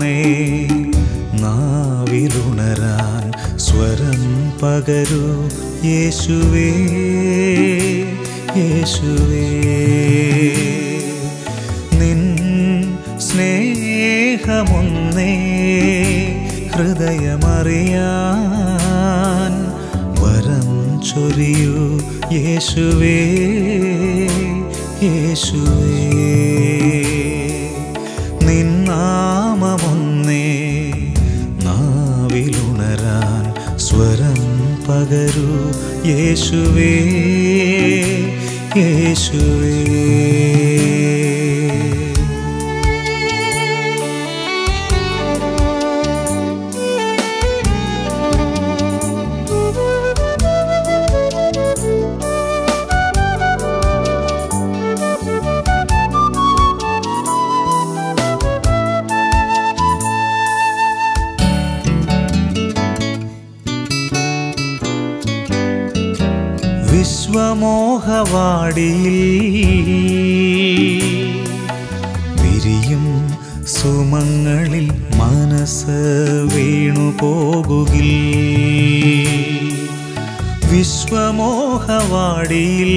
നാമമൊന്നേ നാവിലുണരാൻ സ്വരം പകരൂ യേശുവേ യേശുവേ നിൻ സ്നേഹമൊന്നേ ഹൃദയമറിയാൻ വരം ചൊരിയൂ യേശുവേ യേശുവേ നിന്നാമമൊന്നേ നാവിലുണരാൻ സ്വരം പകരൂ യേശുവേ യേശുവേ വിശ്വമോഹവാടിയിൽ വിരിയും സുമങ്ങളിൽ മനസ്സ് വീണു പോകുകിൽ വിശ്വമോഹവാടിയിൽ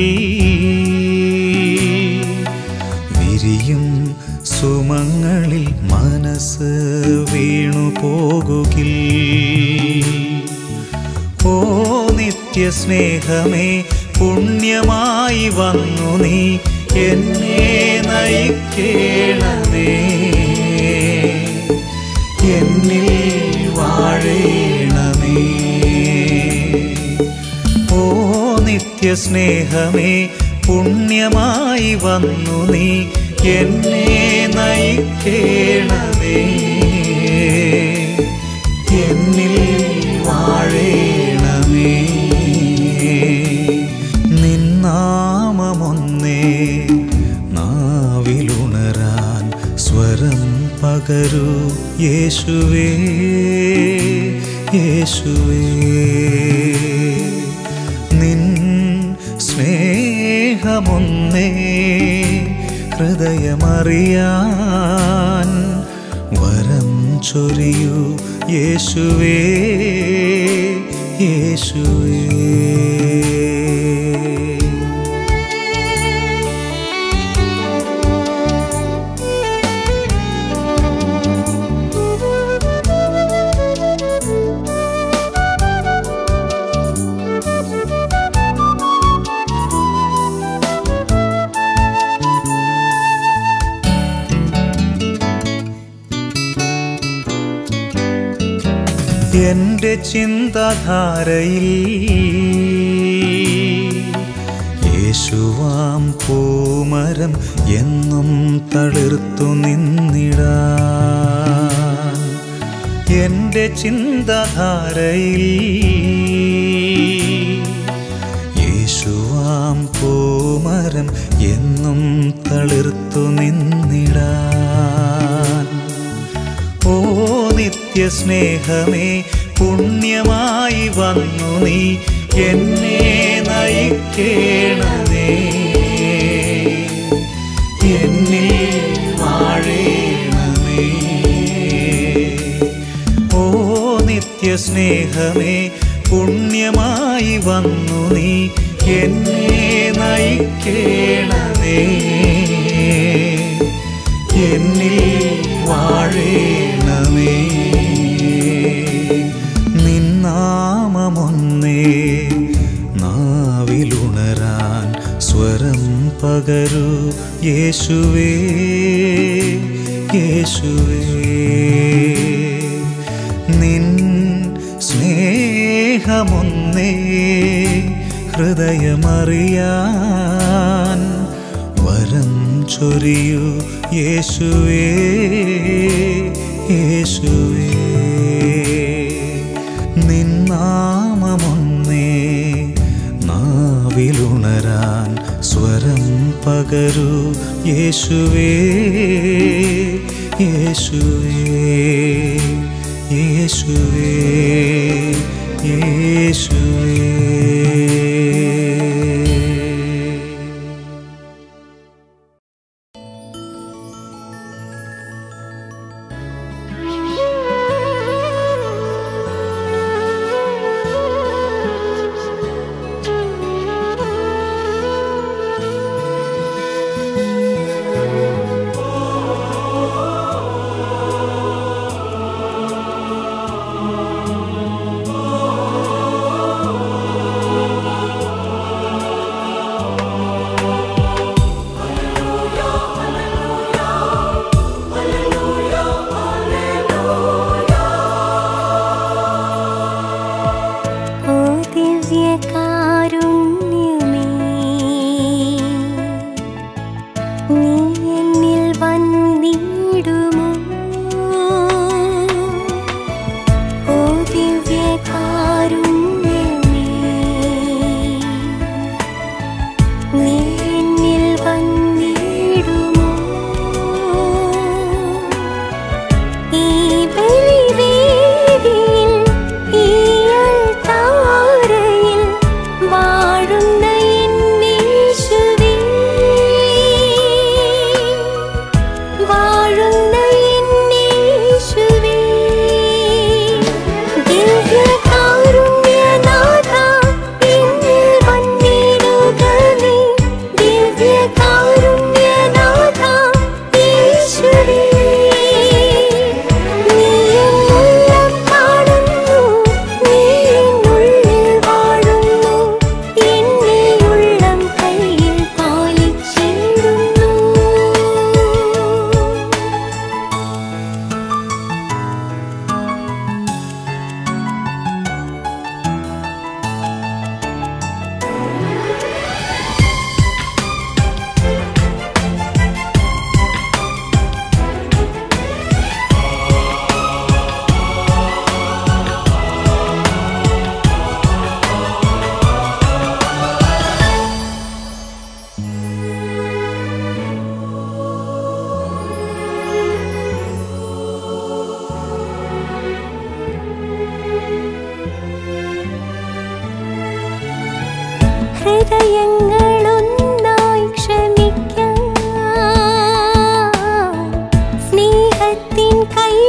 വിരിയും സുമങ്ങളിൽ മനസ്സ് വീണു പോകുകിൽ ഓ നിത്യസ്നേഹമേ പുണ്യമായി വന്നു നീ എന്നെ നയിക്കേണമേ എന്നിൽ വാഴേണമേ ഓ നിത്യസ്നേഹമേ പുണ്യമായി വന്നു നീ എന്നെ നയിക്കേണമേ എന്നിൽ വാഴേണമേ നിന്നാമമൊന്നേ നാവിലുണരാൻ സ്വരം പകരൂ യേശുവേ യേശുവേ നിൻ സ്നേഹമൊന്നേ ഹൃദയമറിയാൻ വരം ചൊരിയൂ യേശുവേ യേശുവേ എന്റെ ചിന്താധാരയിൽ യേശുവാം പൂമരം എന്നും തളിർത്തു നിന്നിടാൻ എന്റെ ചിന്താധാരയിൽ യേശുവാം പൂമരം എന്നും തളിർത്തു നിന്നിടാൻ ഓ നിത്യസ്നേഹമേ പുണ്യമായി വന്നു നീ എന്നെ നയിക്കേണമേ എന്നിൽ വാഴേണമേ ഓ നിത്യസ്നേഹമേ പുണ്യമായി വന്നു നീ എന്നെ നയിക്കേണമേ എന്നിൽ വാഴേണമേ നിന്നാമമൊന്നേ നാവിലുണരാൻ സ്വരം പകരൂ യേശുവേ യേശുവേ നിൻ സ്നേഹമൊന്നേ ഹൃദയമറിയാൻ വരം ചൊരിയൂ യേശുവേ യേശുവേ നിന്നാമമൊന്നേ നാവിലുണരാൻ സ്വരം പകരൂ യേശുവേ യേശുവേ യേശുവേ യേശുവേ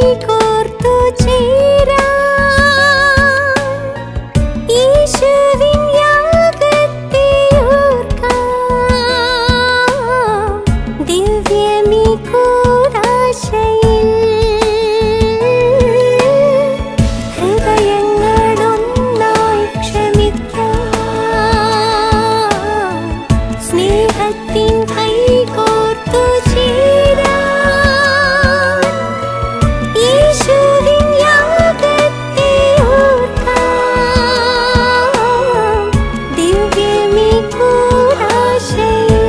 കൈകോർത്തു ചേരാം യേശുവിൻ യാഗത്തെ ഓർക്കാം ദിവ്യമീ കൂദാശയിൽ ഹൃദയങ്ങളൊന്നായി ക്ഷമിക്കാം സ്നേഹത്തിൻ കൈകോർത്തു ചേരാം യേശുവിൻ യാഗത്തെ ഓർക്കാം ദിവ്യമീ കൂദാശയിൽ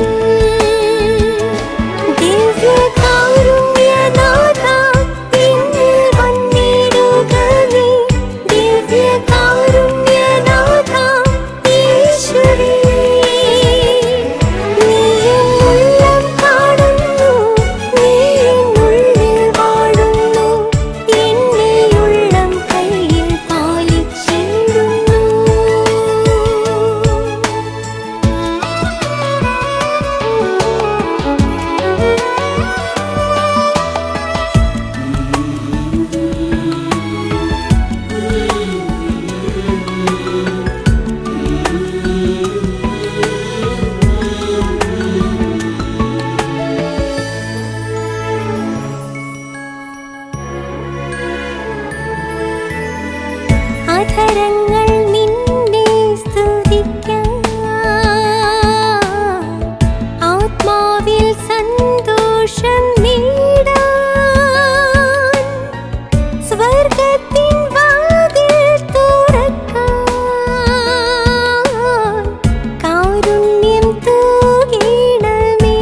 ദിവ്യകാരുണ്യനാഥ എന്നിൽ വന്നിടുക നീ ദിവ്യകാരുണ്യനാഥ ഈശ്വരേ നീ എന്നുള്ളം കാണുന്നു നീ എന്നുള്ളിൽ വാഴുന്നു എന്നെയുള്ളം കയ്യിൽ പാലിച്ചിടുന്നു അധരങ്ങൾ നിന്നെ സ്തുതിക്കാം ആത്മാവിൽ സന്തോഷം നേടാൻ സ്വർഗത്തിൻ വാതിൽ തുറക്കാൻ കാരുണ്യം തൂകണമേ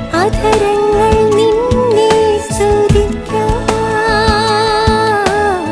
അധരങ്ങൾ നിന്നെ സ്തുതിക്കാം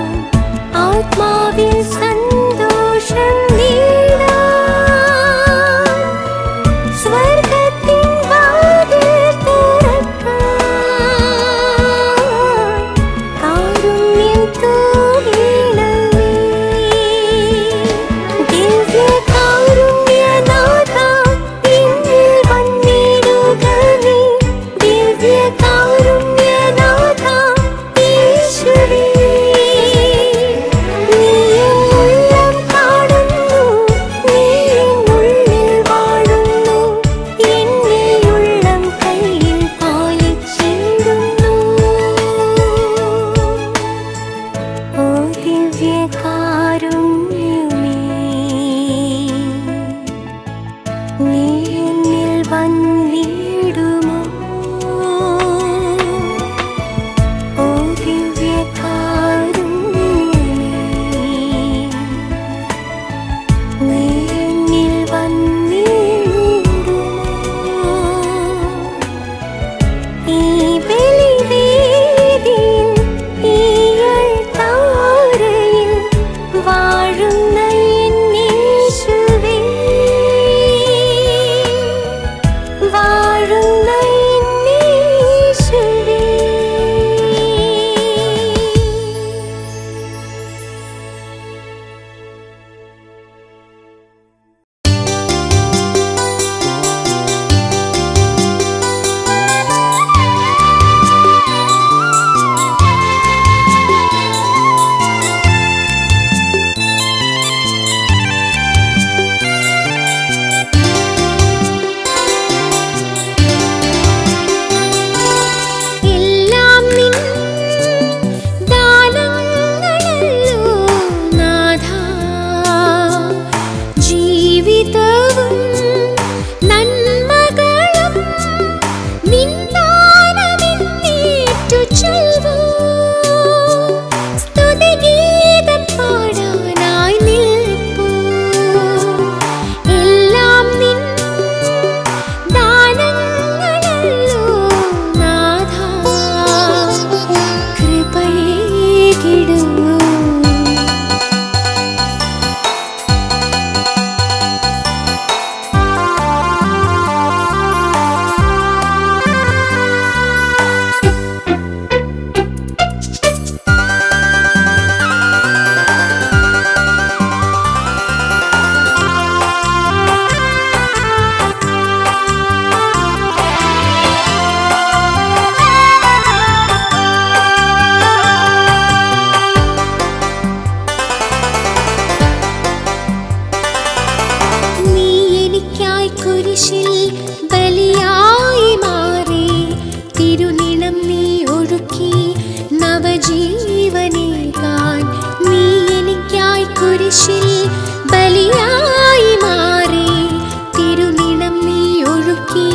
നവജീവനേകാൻ നീ എനിക്കായി കുരിശിൽ ബലിയായി മാറി തിരുനിണം നീ ഒഴുക്കി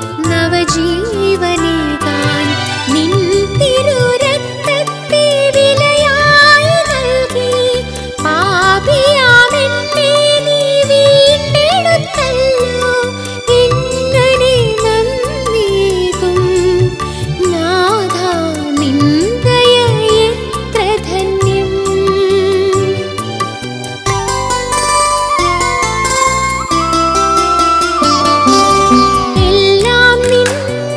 നവജീവനേകാൻ നിൻ തിരുരക്തത്തെ വിലയായി നൽകി പാപിയാമെന്നെ നീ വീണ്ടെടുത്തല്ലോ എങ്ങനെ നന്ദിയേകും നാഥ നിന്ദയ എത്ര ധന്യം എല്ലാം നിൻ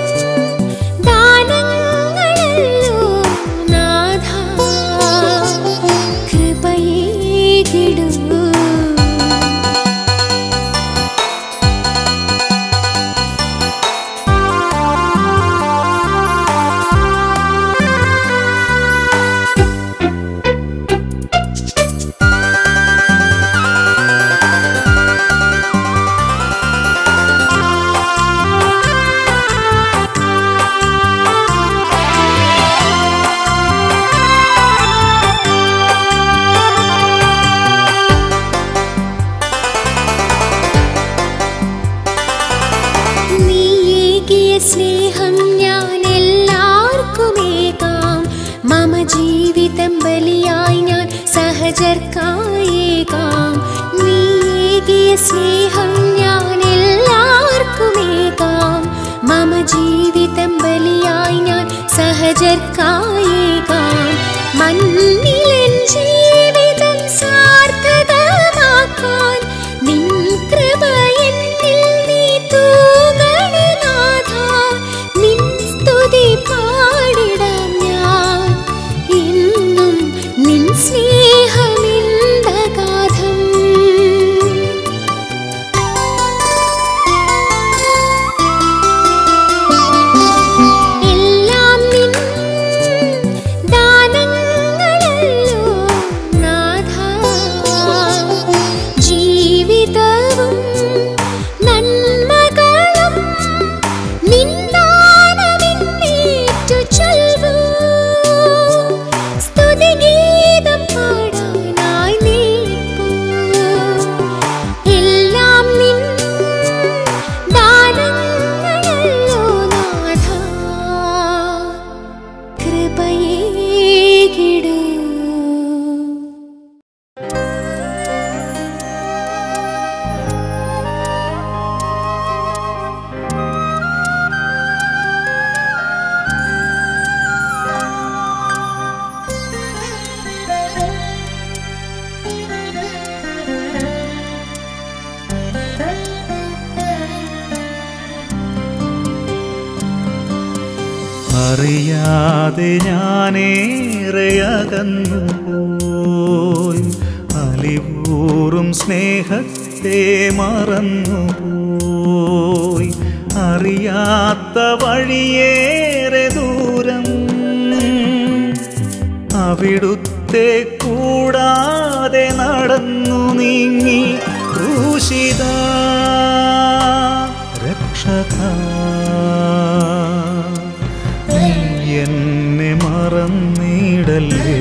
ദാനങ്ങളല്ലോ നാഥ കൃപയേകിടൂ നീയേകിയ സ്നേഹം ഞാൻ എല്ലാവർക്കുമേകാം മമ ജീവിതം ബലിയായി ഞാൻ സഹജർക്കായേകാം നീയേകിയ സ്നേഹം ഞാൻ എല്ലാവർക്കുമേകാം മമ ജീവിതം ബലിയായി ഞാൻ സഹജർക്കായേകാം മണ്ണിലൻ ജീവിതം സാർത്ഥകമാക്കാൻ നിൻ കൃപ എന്നിൽ നീ തൂകണേ നാഥ നിൻ സ്തുതി പാടിടാം ഞാൻ എന്നും നിൻ സ്നേഹമിന്തഗാധം എല്ലാം നിൻ ദാനങ്ങളല്ലോ നാഥ ജീവിതവും നന്മകളും നിന്ദാനമിന്നേറ്റു ചൊൽവൂ സ്തുതിഗീതം പാടാനായി നീപ്പൂ എല്ലാം നിൻ ദാനങ്ങളല്ലോ നാഥ കൃപയേകിടൂ അറിയാതെ ഞാനേറെ അകന്നു പോയി അലിവൂറും സ്നേഹത്തെ മറന്നു പോയി അറിയാത്ത വഴിയേറെ ദൂരം അവിടുത്തെ കൂടാതെ നടന്നു നീങ്ങി ക്രൂശിത രക്ഷക നീ എന്നെ മറന്നിടല്ലേ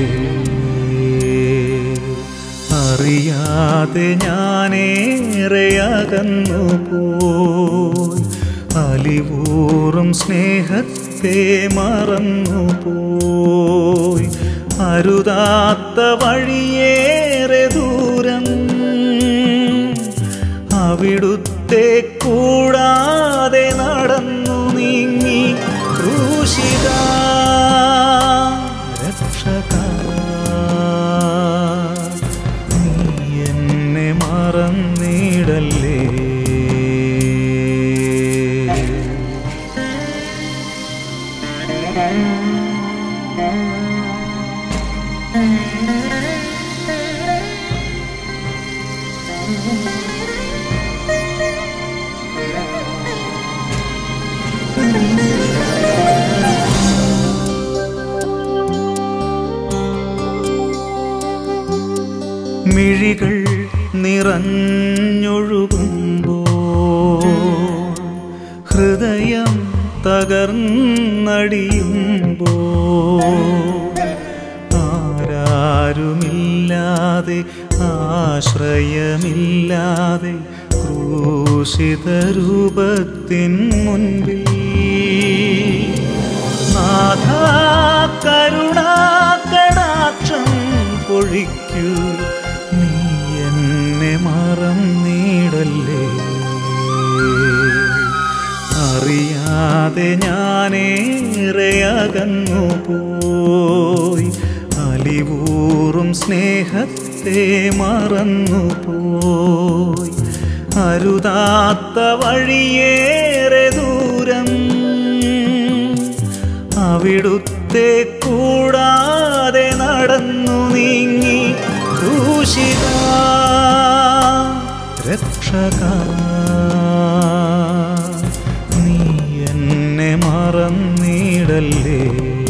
അറിയാതെ ഞാനേറെ അകന്നു പോയി അലിവൂറും സ്നേഹത്തെ മറന്നു പോയി അരുതാത്ത വഴിയേറെ ദൂരം അവിടുത്തെ കൂടാതെ നടന്നു നീങ്ങി ക്രൂശിത രക്ഷക നീ എന്നെ മറന്നിടല്ലേ മിഴികൾ നിറഞ്ഞൊഴുകുമ്പോ ഹൃദയം തകർന്നടിയുമ്പോ ആശ്രയമില്ലാതെ ആശ്രയമില്ലാതെ ക്രൂശിത രൂപത്തിൻ മുൻപിൽ നാഥ കരുണാകടാക്ഷം പൊഴിക്കൂ നീ എന്നെ മറന്നിടല്ലേ അറിയാതെ ഞാനേറെ അകന്നു പോയി അലിവൂറും സ്നേഹത്തെ മറന്നു പോയി അരുതാത്ത വഴിയേറെ ദൂരം അവിടുത്തെ കൂടാതെ നടന്നു നീങ്ങി ക്രൂശിത രക്ഷക നീ എന്നെ മറന്നിടല്ലേ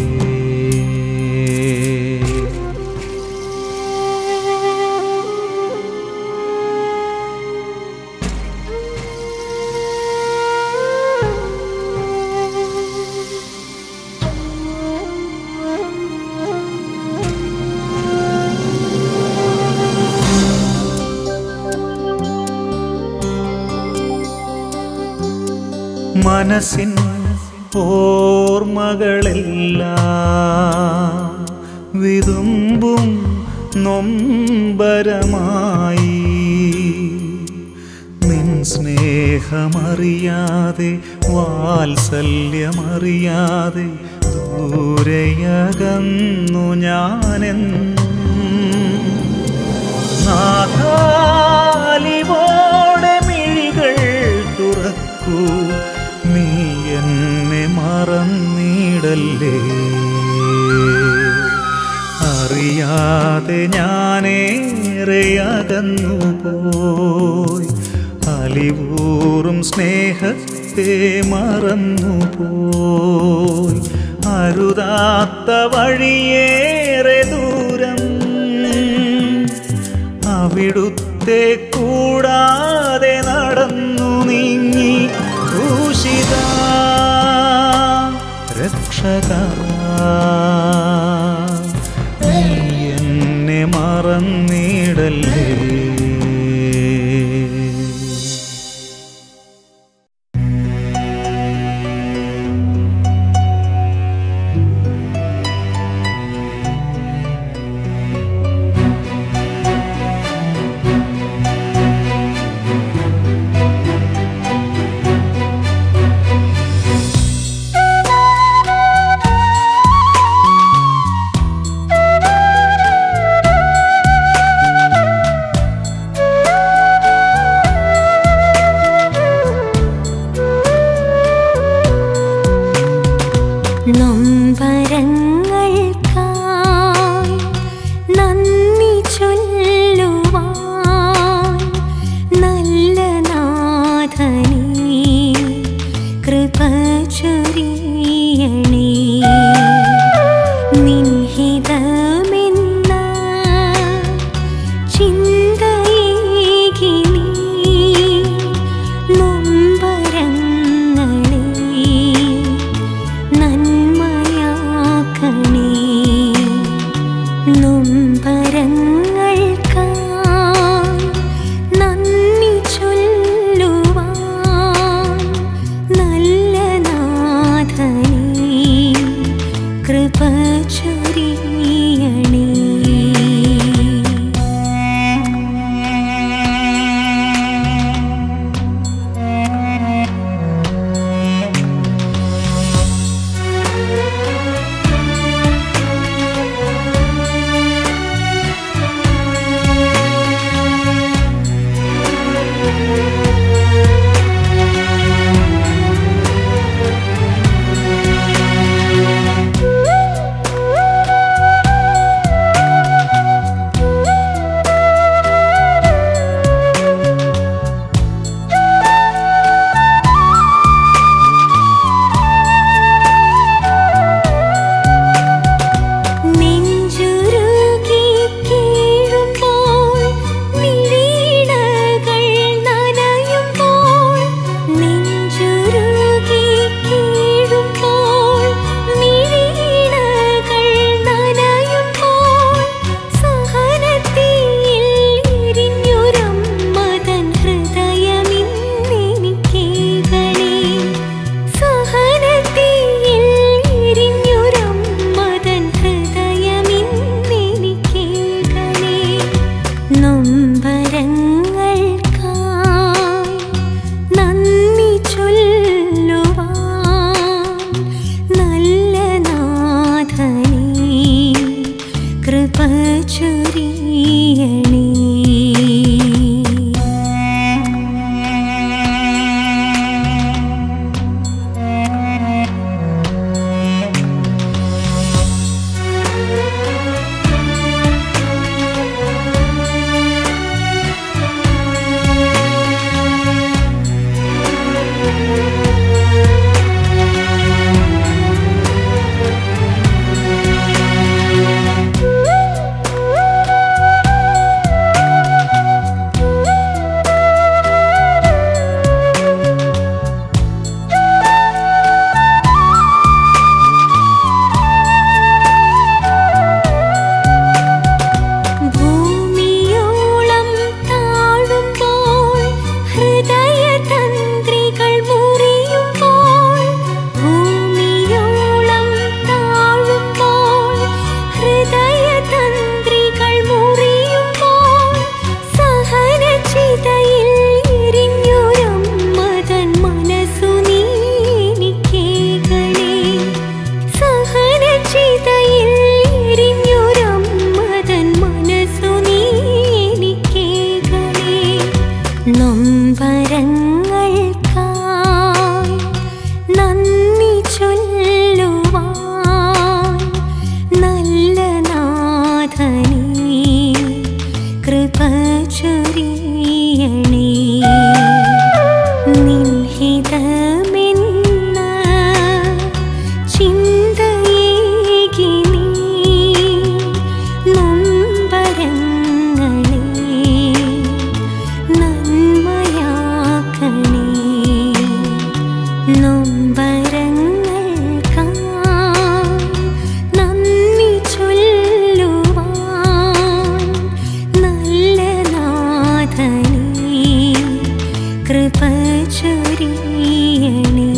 മനസ്സിൻ ഓർമ്മകളെല്ലാം വിതുമ്പും നൊമ്പരമായി നിൻ സ്നേഹമറിയാതെ വാത്സല്യമറിയാതെ ദൂരയകന്നു ഞാനെന്നും നാഥാലിവോടെ മിഴികൾ തുറക്കൂ നീ എന്നെ മറന്നിടല്ലേ അറിയാതെ ഞാനേറെ അകന്നു പോയി അലിവൂറും സ്നേഹത്തെ മറന്നു പോയി അരുതാത്ത വഴിയേറെ ദൂരം അവിടുത്തെ കൂടാതെ നടന്നു നീങ്ങി ക്രൂശിത രക്ഷക നീ എന്നെ മറന്നിടല്ലേ നൊമ്പരങ്ങൾക്കായി നന്ദി ചൊല്ലുവാൻ നല്ല നാഥനേ കൃപ ചൊരിയണേ നിൻഹിതമെന്ന ചിന്തയേകി നീ നൊമ്പരങ്ങളെ നന്മയാക്കണേ നൊമ്പരങ്ങൾക്കായി നന്ദി ചൊല്ലുവാൻ നല്ല നാഥനേ കൃപ ചൊരിയണേ ചൊരിയണേ ഭൂമിയോളം താഴുമ്പോൾ ഹൃദയതന്ത്രികൾ മുറിയുമ്പോൾ ഭൂമിയോളം താഴുമ്പോൾ ഹൃദയതന്ത്രികൾ മുറിയുമ്പോൾ സഹനചിതയിൽ എരിഞ്ഞൊരമ്മതൻ മനസ്സു നീനിക്കേകളേ സഹനചിതയിൽ എരിഞ്ഞൊരമ്മതൻ മനസ്സു നീനിക്കേകളേ നൊമ്പരങ്ങൾക്കായി നന്ദി ചൊല്ലുവാൻ നല്ല നാഥനേ കൃപ ചൊരിയണേ നിൻഹിതമെന്ന ചിന്തയേകി നീ നൊമ്പരങ്ങളെ നന്മയാക്കണേ നൊമ്പരങ്ങൾക്കായി നന്ദി ചൊല്ലുവാൻ നല്ല നാഥനേ കൃപ ചൊരിയണേ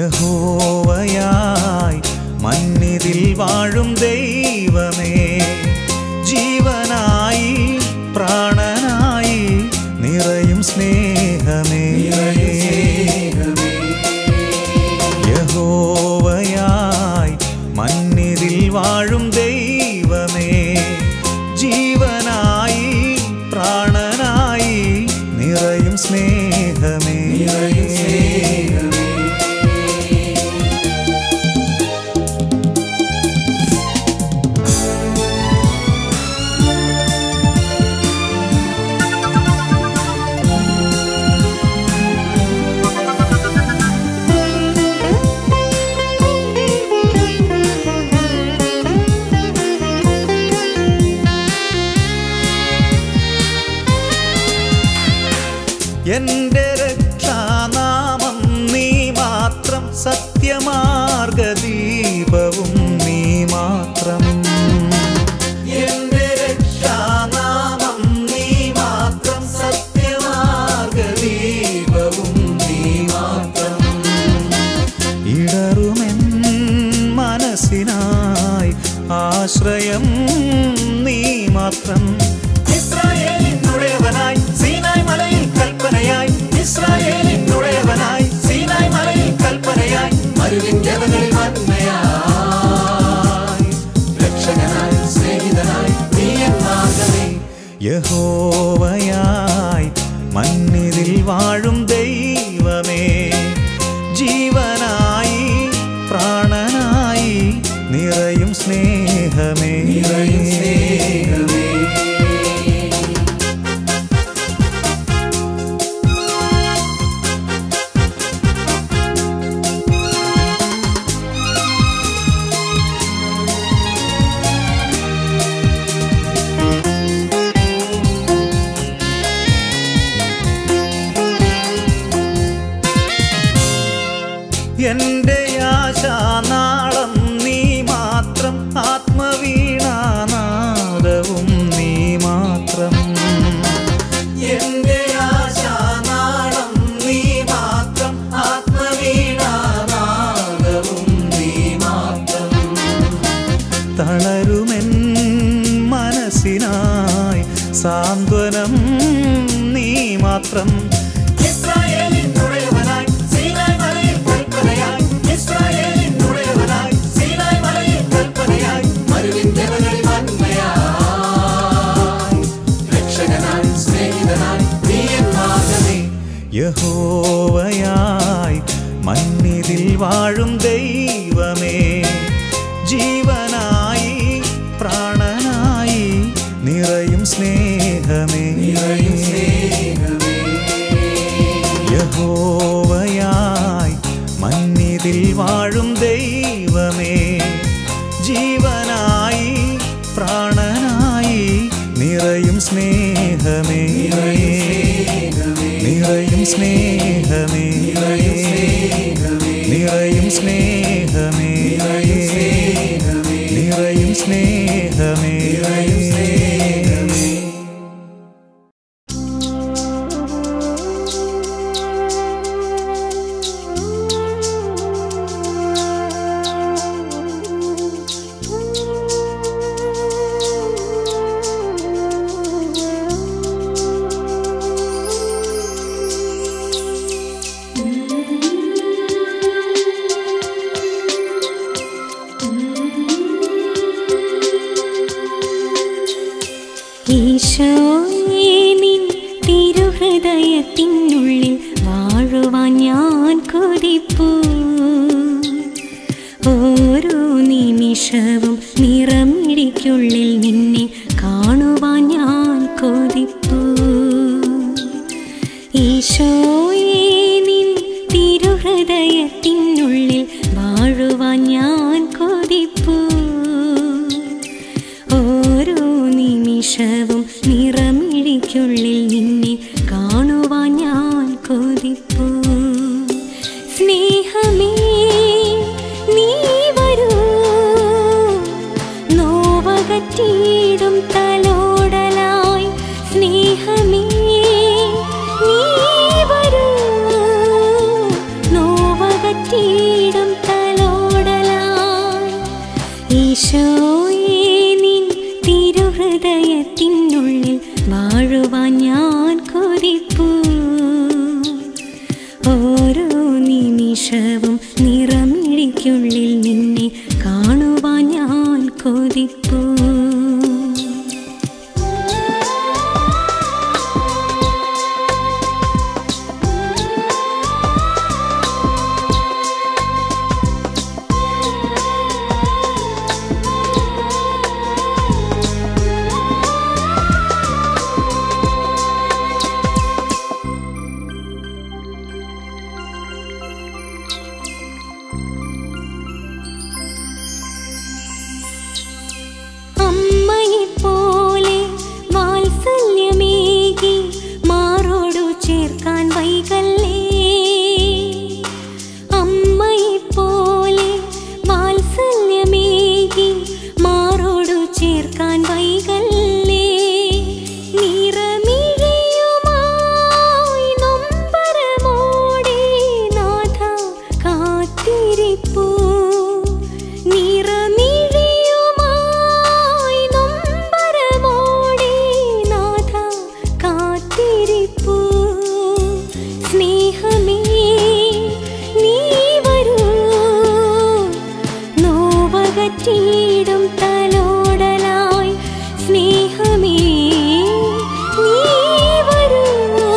യഹോവയായി മന്നിതിൽ വാഴും ദൈവമേ ജീവനായി പ്രാണനായി നിറയും സ്നേഹമേ യഹോവയായി മന്നിതിൽ വാഴും ദൈവമേ ജീവനായി പ്രാണനായി നിറയും സ്നേഹമേ എന്റെ രക്ഷാനാമം നീ മാത്രം സത്യമാർഗദീപവും നീ മാത്രം എന്റെ രക്ഷാനാമം നീ മാത്രം സത്യമാർഗദീപവും നീ മാത്രം ഇടറുമെൻ മനസ്സിനായി ആശ്രയം നീ മാത്രം ഇസ്രായേലിനുടയവനായി സീനായ് മലയിൽ കൽപ്പനയായി ഇസ്രായേലിനുടയവനായി സീനായ് മലയിൽ കൽപ്പനയായി മരുവിൻ ജനങ്ങളിൽ വന്മയായി രക്ഷകനായി സ്നേഹിതനായി നീ എൻ മാർഗമേ യഹോവയായി മന്നിതിൽ വാഴും ദൈവമേ ജീവനായി പ്രാണനായി നിറയും സ്നേഹമേ നിറയും സ്നേഹമേ എന്റെ ആശാനാളം നീ മാത്രം ആത്മവീണാനാദവും നീ മാത്രം എന്റെ ആശാനാളം നീ മാത്രം ആത്മവീണാനാദവും നീ മാത്രം തളരുമെൻ മനസ്സിനായി സാന്ത്വനം നീ മാത്രം ഇസ്രായേലിനുടയവനായി സീനായ് മലയിൽ കൽപ്പനയായി ഇസ്രായേലിനുടയവനായി സീനായ് മലയിൽ കൽപ്പനയായി മരുവിൻ ജനങ്ങളിൽ വന്മയായി രക്ഷകനായി സ്നേഹിതനായി നീ എൻ മാർഗമേ യഹോവയായി മന്നിതിൽ വാഴും ദൈവമേ ജീവനായി പ്രാണനായി നിറയും സ്നേഹമേ നിറയും സ്നേഹമേ യഹോവയായി മന്നിതിൽ വാഴും ദൈവമേ ജീവനായി പ്രാണനായി നിറയും സ്നേഹമേ നിറയും സ്നേഹമേ നിറയും സ്നേഹമേ നിറയും സ്നേഹമേ ഈശോയേ നിൻ തിരുഹൃദയത്തിനുള്ളിൽ വാഴുവാൻ ഞാൻ കൊതിപ്പൂ ഓരോ നിമിഷവും നിറമിടിക്കുള്ളിൽ നിന്നെ കാണുവാൻ ഞാൻ കൊതിപ്പൂ ഈശോയേ നിൻ തിരുഹൃദയത്തിനുള്ളിൽ വാഴുവാൻ ഞാൻ കൊതിപ്പൂ ഓരോ നിമിഷവും നിറമിടിക്കുള്ളിൽ നിന്നെ കാണുവാൻ ഞാൻ കൊതിപ്പൂ സ്നേഹമേ നീ വരൂ നോവകറ്റിയിടും തലോടലായി സ്നേഹമേ നീ വരൂ നോവകറ്റിയിടും ഓരോ നിമിഷവും നിറമിഴിക്കുള്ളിൽ നിന്നെ കാണുവാൻ ഞാൻ കൊതിപ്പൂ അമ്മയെപ്പോലെ വാത്സല്യമേകി മാറോടു ചേർക്കാൻ വൈകല്ലേ അമ്മയെപ്പോലെ വാത്സല്യമേകി മാറോടു ചേർക്കാൻ വൈകല്ലേ നിറമിഴിയുമായി നൊമ്പരമോടെ നാഥ കാത്തിരിപ്പൂ നിറമിഴിയുമായി നൊമ്പരമോടെ നാഥ കാത്തിരിപ്പൂ സ്നേഹമേ നീ വരൂ നോവകറ്റിയിടും തലോടലായി സ്നേഹമേ നീ വരൂ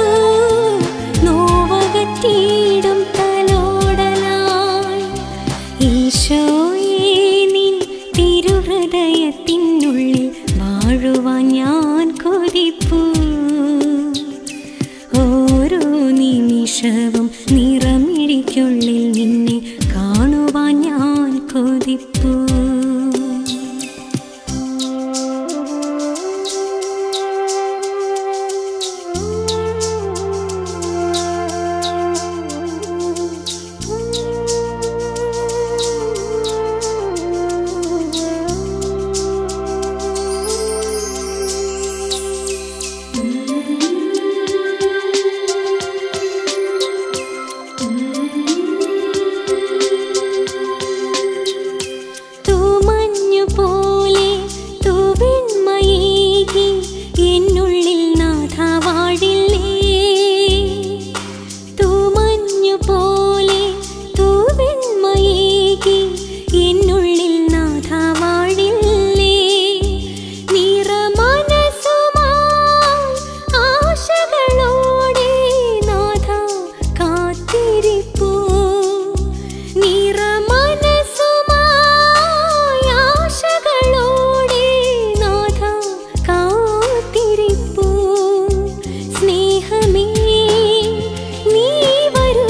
നോവകറ്റിയിടും തലോടലായി ഈശോയേ നിൻ തിരുഹൃദയത്തിനുള്ളിൽ വാഴുവാൻ ഞാൻ കൊതിപ്പൂ ഓരോ നിമിഷവും നിറമിഴിക്കുള്ളിൽ നിന്നെ കാണുവാൻ ഞാൻ കൊതിപ്പൂ തൂമഞ്ഞു പോലെ തൂവെണ്മയേകി എന്നുള്ളിൽ നാഥ വാഴില്ലേ തൂമഞ്ഞു പോലെ തൂവെണ്മയേകി എന്നുള്ളിൽ നാഥ വാഴില്ലേ നിറമനസുമായി ആശകളോടെ നാഥ കാത്തിരിപ്പൂ നിറമനസുമായി ആശകളോടെ നാഥ കാത്തിരിപ്പൂ സ്നേഹമേ നീ വരൂ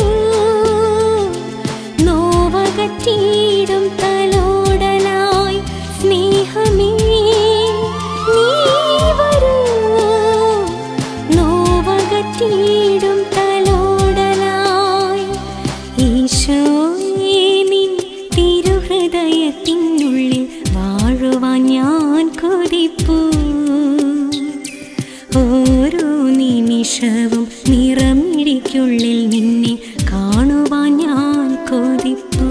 നോവകറ്റിയിടും തലോടലായി സ്നേഹമേ നീ വരൂ നോവകറ്റിയിടും തലോടലായി ഈശോയേ നിൻ തിരുഹൃദയത്തിനുള്ളിൽ വാഴുവാൻ ഞാൻ കൊതിപ്പൂ ഓരോ നിമിഷവും നിറമിഴിക്കുള്ളിൽ നിന്നെ കാണുവാൻ ഞാൻ കൊതിപ്പൂ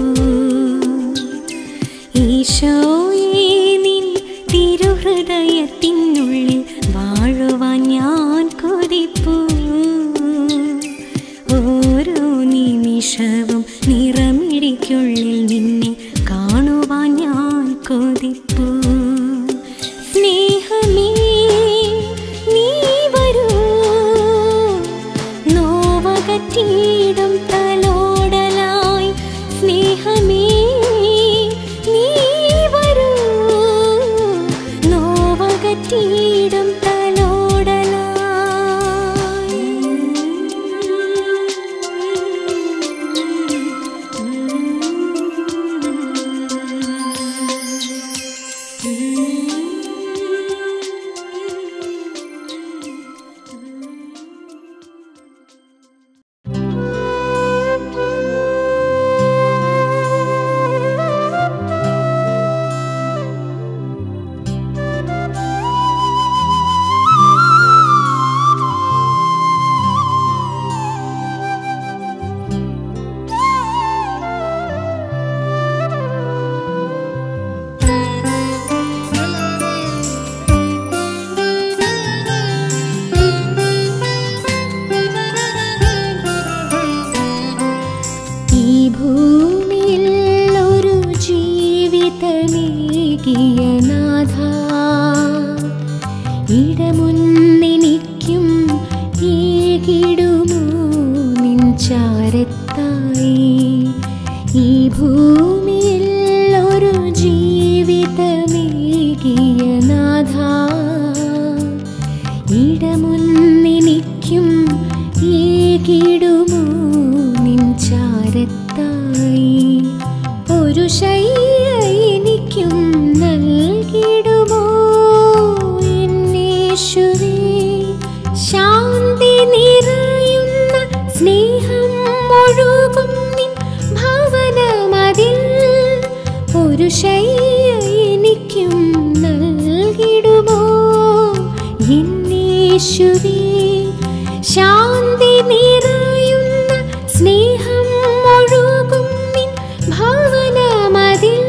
ഈശോയേ നിൻ തിരുഹൃദയത്തിനുള്ളിൽ വാഴുവാൻ ഞാൻ കൊതിപ്പൂ ഓരോ നിമിഷവും നിറമിഴിക്കുള്ളിൽ നിന്നെ കാണുവാൻ ഞാൻ കൊതിപ്പൂ സ്നേഹമേ നീ വരൂ നോവകറ്റിയിടും തലോടലായി സ്നേഹമേ നീ വരൂ നോവകറ്റിയിടും തലോടലായി ചാരത്തായി ഈ ഭൂമിയിൽ ഒരു ജീവിതമേകിയ നാഥ ഇടമുന്നെനിക്കും ഏകിടുമോ നിൻ ചാരത്തായി ഒരു ശയ്യ എനിക്കും നൽകിടുമോ എന്നേശുവേ ശാന്തി നിറയുന്ന സ്നേഹം ഒഴുകും നിൻ ഭവനമതിൽ ഒരു ശയ്യ എനിക്കും നൽകിടുമോ എന്നേശുവേ ശാന്തി നിറയുന്ന സ്നേഹം ഒഴുകും നിൻ ഭവനമതിൽ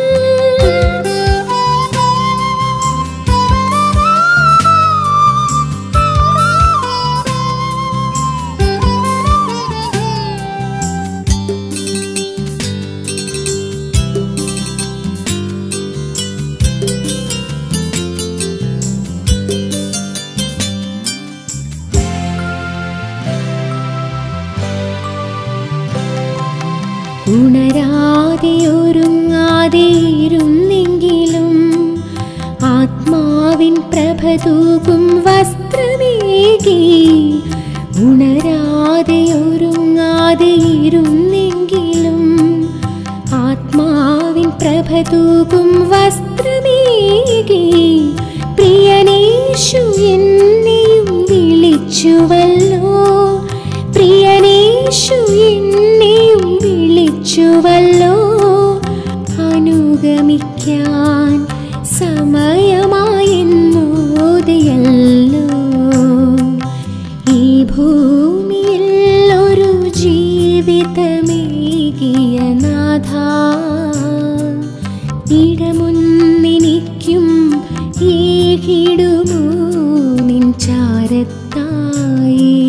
ഉണരാതെ ഒരുങ്ങാതെ ഇരുന്നെങ്കിലും ആത്മാവിൻ പ്രഭ തൂകും വസ്ത്രമേകി ഉണരാതെ ഒരുങ്ങാതെ ഇരുന്നെങ്കിലും ആത്മാവിൻ പ്രഭ തൂകും വസ്ത്രമേകി പ്രിയനേശു എന്നെയും വിളിച്ചുവല്ലോ പ്രിയനേശു എന്നെയും വിളിച്ചുവല്ലോ അനുഗമിക്കാൻ സമയമായെന്നോതയല്ലോ ഈ ഭൂമിയിൽ ഒരു ജീവിതമേകിയ നാഥ ഇടമുന്നെനിക്കും ഏകിടുമോ നിൻ ചാരത്തായി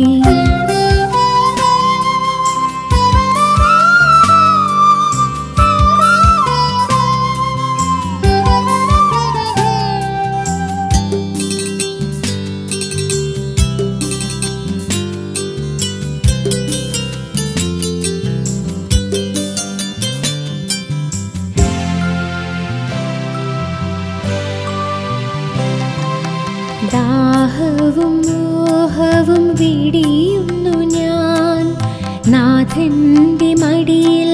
ദാഹവും മോഹവും വിടിയുന്നു ഞാൻ നാഥന്റെ മടിയിൽ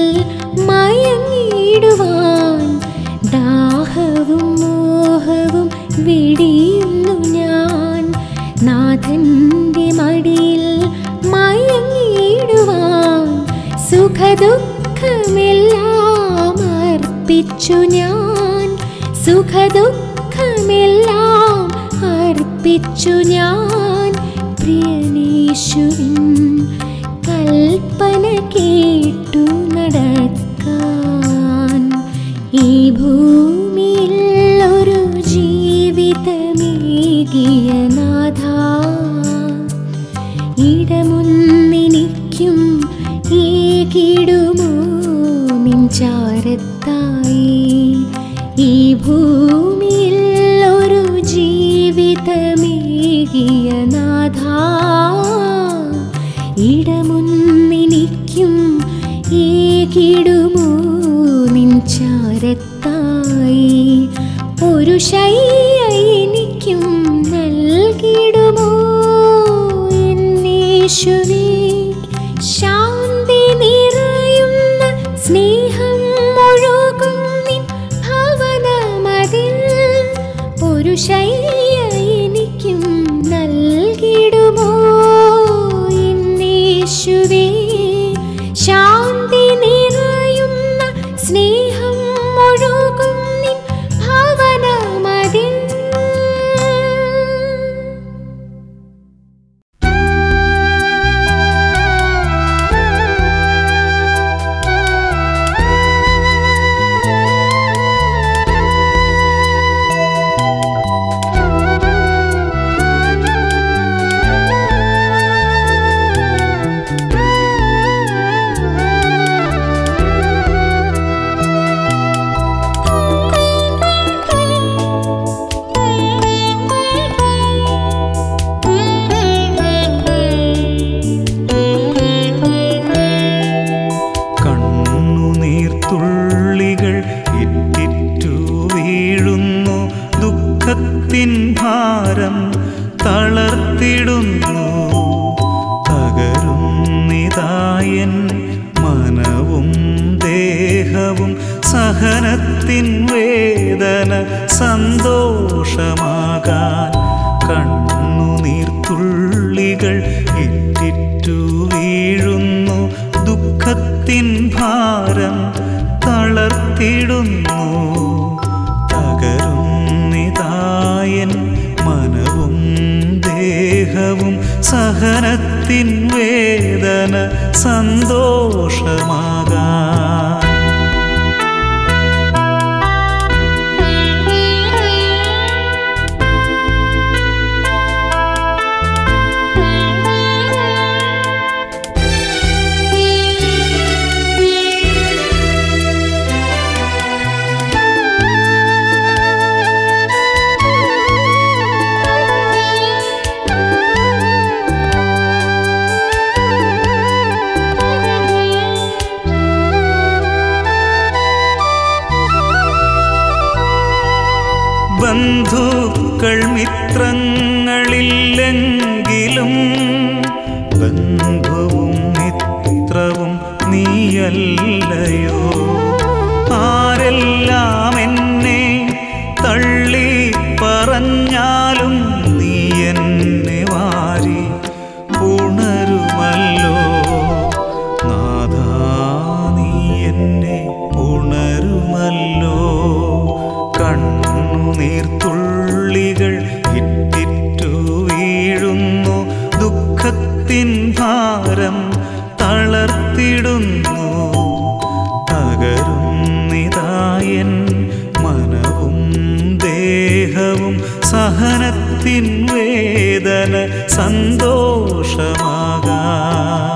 മയങ്ങിടുവാൻ ദാഹവും മോഹവും വിടിയുന്നു ഞാൻ നാഥന്റെ മടിയിൽ മയങ്ങിടുവാൻ സുഖദുഃഖമെല്ലാം അർപ്പിച്ചു ഞാൻ സുഖദുഃഖമെല്ലാം അർപ്പിച്ചു ഞാൻ പ്രിയനേശുവിൻ കൽപ്പന കേട്ടു നടക്കാൻ ഈ ഭൂമിയിൽ ഒരു ജീവിതമേകിയ നാഥ ഇടമുന്നെനിക്കും ഏകിടുമോ നിൻ ചാരത്തായി ഈ ഭൂമിയിൽ ഒരു ജീവിതമേകിയ നാഥ ഇടമുന്നെനിക്കും ഏകിടുമോ നിൻ ചാരത്തായി ഒരു ശയ്യ എനിക്കും നൽകിടുമോ എന്നേശുവേ ശാന്തി നിറയുന്ന സ്നേഹം ഒഴുകും നിൻ ഭവനമതിൽ ഒരു ശയ്യ എനിക്കും നൽകിടുമോ എന്നേശുവേ ശാന്തി നിറയുന്ന സ്നേഹം ഒഴുകും നിൻ ഭവനമതിൽ ും സഹനത്തിൻ വേദന സന്തോഷമാകാൻ കണ്ണുനീർത്തുള്ളികൾ ഇറ്റിറ്റു വീഴുന്നു ദുഃഖത്തിൻ ഭാരം തളർത്തിടുന്നു തകരുന്നിതായൻ മനവും ദേഹവും സഹനത്തിൻ വേദന സന്തോഷമാകാൻ ബന്ധുക്കൾ മിത്രങ്ങളില്ലെങ്കിലും ബന്ധുവും മിത്രവും നീയല്ലയോ ആരെല്ലാം എന്നെ തള്ളി പറഞ്ഞാലും നീ എന്നെ വാരി ഉണരുമല്ലോ നാഥാ നീ എന്നെ ഉണരുമല്ലോ കണ്ണുനീർത്തുള്ളികൾ ഇറ്റിറ്റു വീഴുന്നു ദുഃഖത്തിൻ ഭാരം തളർത്തിടുന്നു തകരുന്നിതായൻ മനവും ദേഹവും സഹനത്തിൻ വേദന സന്തോഷമാകാൻ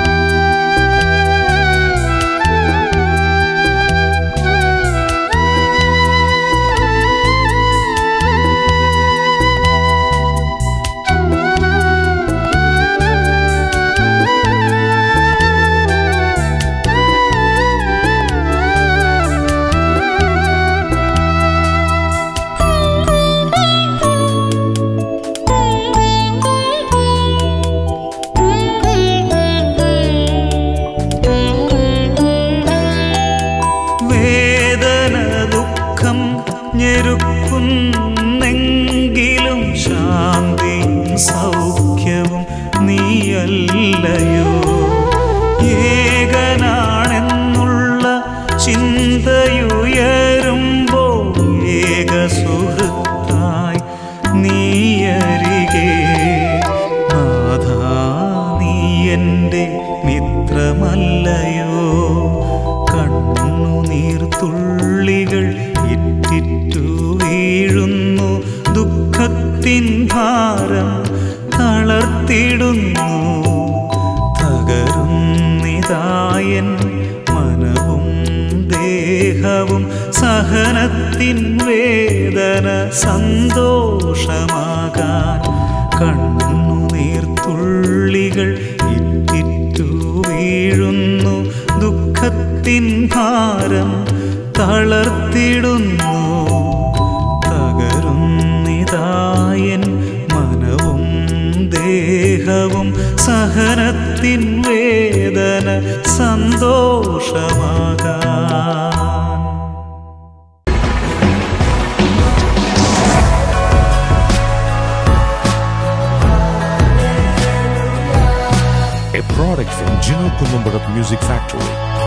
വേദന ദുഃഖം ഞെരുക്കുന്നെങ്കിലും ശാന്തിയും സൗഖ്യവും നീയല്ലയോ ഏകനാണെന്നുള്ള ചിന്തയുയരുമ്പോൾ ഏക സുഹൃത്തായി നീയരികെ നാഥാ നീ എൻ്റെ മിത്രമല്ലയോ കണ്ണുനീർത്തുള്ളികൾ ഇറ്റിറ്റു വീഴുന്നു ദുഃഖത്തിൻ ഭാരം തളർത്തിടുന്നു തകരുന്നിതായൻ മനവും ദേഹവും സഹനത്തിൻ വേദന സന്തോഷമാകാൻ കണ്ണുനീർത്തുള്ളികൾ ഇറ്റിറ്റു വീഴുന്നു ദുഃഖത്തിൻ ഭാരം തളർത്തിടുന്നു തകരുന്നിതായൻ മനവും ദേഹവും സഹനത്തിൻ വേദന സന്തോഷമാകാൻ a product from Gino Columbarat Music Factory.